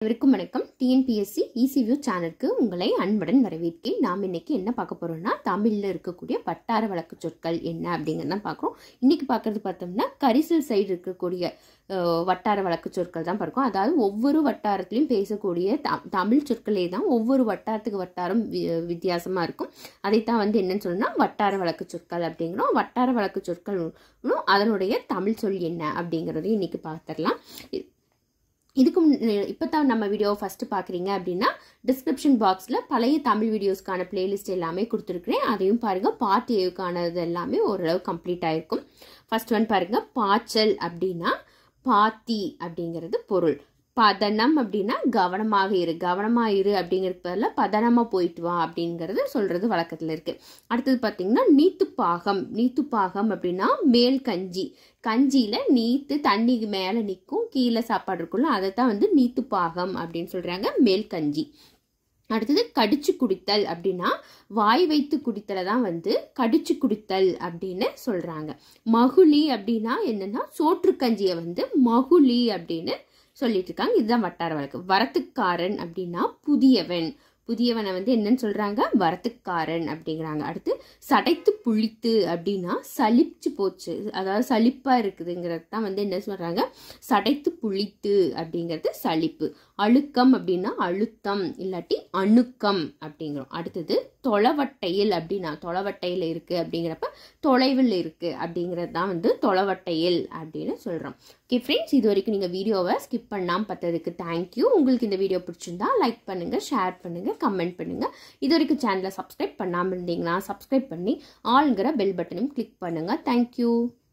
அனைவருக்கும் வணக்கம் டிஎன்பிஎஸ்சி இசிவியூ சேனலுக்கு உங்களை அன்புடன் வரவேற்கிறேன் நாம் இன்னைக்கு என்ன பார்க்க போறோம்னா தமிழில் இருக்கக்கூடிய வட்டார வழக்கு சொற்கள் என்ன அப்படிங்கிறத பார்க்குறோம் இன்னைக்கு பார்க்கறது பார்த்தோம்னா கரிசல் சைடு இருக்கக்கூடிய அஹ், வட்டார வழக்கு சொற்கள் தான் பார்க்கும் அதாவது ஒவ்வொரு வட்டாரத்திலையும் பேசக்கூடிய த- தமிழ் சொற்களே தான் ஒவ்வொரு வட்டாரத்துக்கு வட்டாரம் வி- வித்தியாசமா இருக்கும் அதைத்தான் வந்து என்னன்னு சொல்லணும்னா வட்டார வழக்கு சொற்கள் அப்படிங்கிறோம் வட்டார வழக்கு சொற்கள் அதனுடைய தமிழ் சொல் என்ன அப்படிங்கிறதையும் இன்னைக்கு பார்த்துடலாம் இ- இதுக்கு இப்போ தான் நம்ம வீடியோ ஃபஸ்ட்டு பார்க்குறீங்க அப்படின்னா டிஸ்கிரிப்ஷன் பாக்ஸில் பழைய தமிழ் வீடியோஸ்க்கான பிளேலிஸ்ட் எல்லாமே கொடுத்துருக்குறேன் அதையும் பாருங்கள் பார்ட் ஏவுக்கானது எல்லாமே ஓரளவு கம்ப்ளீட் ஆயிருக்கும் ஃபர்ஸ்ட் ஒன் பாருங்கள் பாய்ச்சல் அப்படின்னா பாத்தி அப்படிங்கிறது பொருள் பதனம் அப்படின்னா கவனமாக இரு கவனமாக இரு அப்படிங்கிறது பதிலாக பதனமாக போயிட்டு வா அப்படிங்கிறது சொல்கிறது வழக்கத்தில் இருக்குது அடுத்தது பார்த்தீங்கன்னா நீத்துப்பாகம் நீத்துப்பாகம் அப்படின்னா மேல் கஞ்சி கஞ்சியில் நீத்து தண்ணிக்கு மேலே நிற்கும் கீழே சாப்பாடு இருக்கும்ல அதை தான் வந்து நீத்துப்பாகம் அப்படின்னு சொல்கிறாங்க மேல் கஞ்சி அடுத்தது கடிச்சு குடித்தல் அப்படின்னா வாய் வைத்து குடித்தலை தான் வந்து கடிச்சு குடித்தல் அப்படின்னு சொல்கிறாங்க மகுளி அப்படின்னா என்னன்னா சோற்றுக்கஞ்சியை வந்து மகுளி அப்படின்னு சொல்லிட்டு இருக்காங்க இதுதான் வட்டார வழக்கு வரத்துக்காரன் அப்படின்னா புதியவன் புதியவனை வந்து என்னன்னு சொல்றாங்க வரத்துக்காரன் அப்படிங்கிறாங்க அடுத்து சடைத்து புளித்து அப்படின்னா சலிச்சு போச்சு அதாவது சலிப்பா இருக்குதுங்கிறது தான் வந்து என்ன சொல்றாங்க சடைத்து புளித்து அப்படிங்கிறது சலிப்பு அழுக்கம் அப்படின்னா அழுத்தம் இல்லாட்டி அணுக்கம் அப்படிங்கிறோம் அடுத்தது தொலைவட்டையில் அப்படின்னா தொலைவட்டையில் இருக்கு அப்படிங்கிறப்ப தொலைவில் இருக்கு அப்படிங்கிறது தான் வந்து தொலைவட்டையில் அப்படின்னு சொல்றோம் ஓகே ஃப்ரெண்ட்ஸ் இது வரைக்கும் நீங்கள் வீடியோவை ஸ்கிப் பண்ணாமல் பார்த்ததுக்கு தேங்க்யூ உங்களுக்கு இந்த வீடியோ பிடிச்சிருந்தா லைக் பண்ணுங்கள் ஷேர் பண்ணுங்கள் கமெண்ட் பண்ணுங்கள் இது வரைக்கும் சேனலை சப்ஸ்கிரைப் பண்ணாமல் இருந்தீங்கன்னா சப்ஸ்கிரைப் பண்ணி ஆளுங்கிற பெல் பட்டனையும் கிளிக் பண்ணுங்கள் தேங்க்யூ